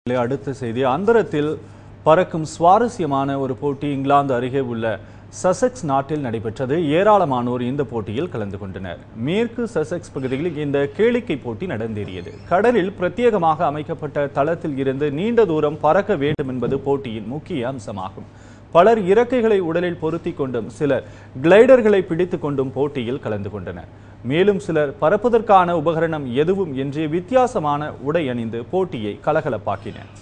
அடுத்த செய்தி அந்தரத்தில் பறக்கும் சுவாரஸ்யமான ஒரு போட்டி இங்கிலாந்து அருகே உள்ள சசெக்ஸ் நாட்டில் நடைபெற்றது ஏராளமானோர் இந்த போட்டியில் கலந்து கொண்டனர் மேற்கு சசெக்ஸ் பகுதியில் இந்த கேளிக்கை போட்டி நடந்தேறியது கடலில் பிரத்யேகமாக அமைக்கப்பட்ட தளத்தில் இருந்து நீண்ட தூரம் பறக்க வேண்டும் என்பது போட்டியின் முக்கிய அம்சமாகும் பலர் இறக்கைகளை உடலில் பொருத்திக் கொண்டும் சிலர் கிளைடர்களை பிடித்துக் கொண்டும் போட்டியில் கலந்து கொண்டனர் மேலும் சிலர் பறப்பதற்கான உபகரணம் எதுவும் இன்றி வித்தியாசமான உடை அணிந்து போட்டியை கலகலப்பாக்கினர்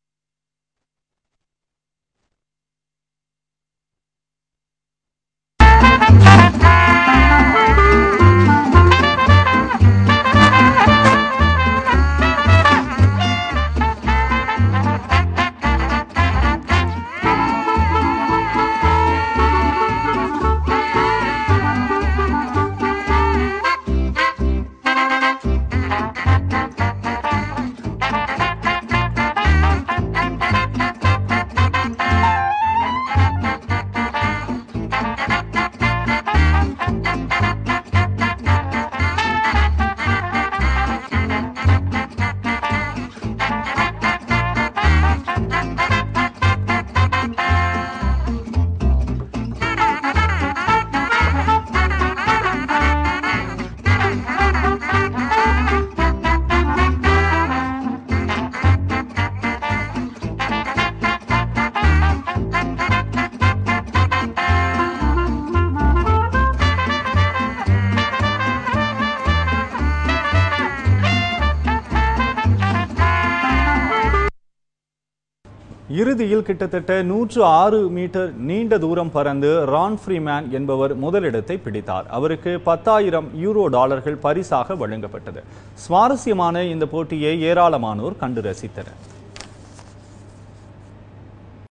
இறுதியில் கிட்டத்தட்ட நூற்று ஆறு மீட்டர் நீண்ட தூரம் பறந்து ரான் ஃப்ரீமேன் என்பவர் முதலிடத்தை பிடித்தார் அவருக்கு பத்தாயிரம் யூரோ டாலர்கள் பரிசாக வழங்கப்பட்டது சுவாரஸ்யமான இந்த போட்டியை ஏராளமானோர் கண்டு ரசித்தனர்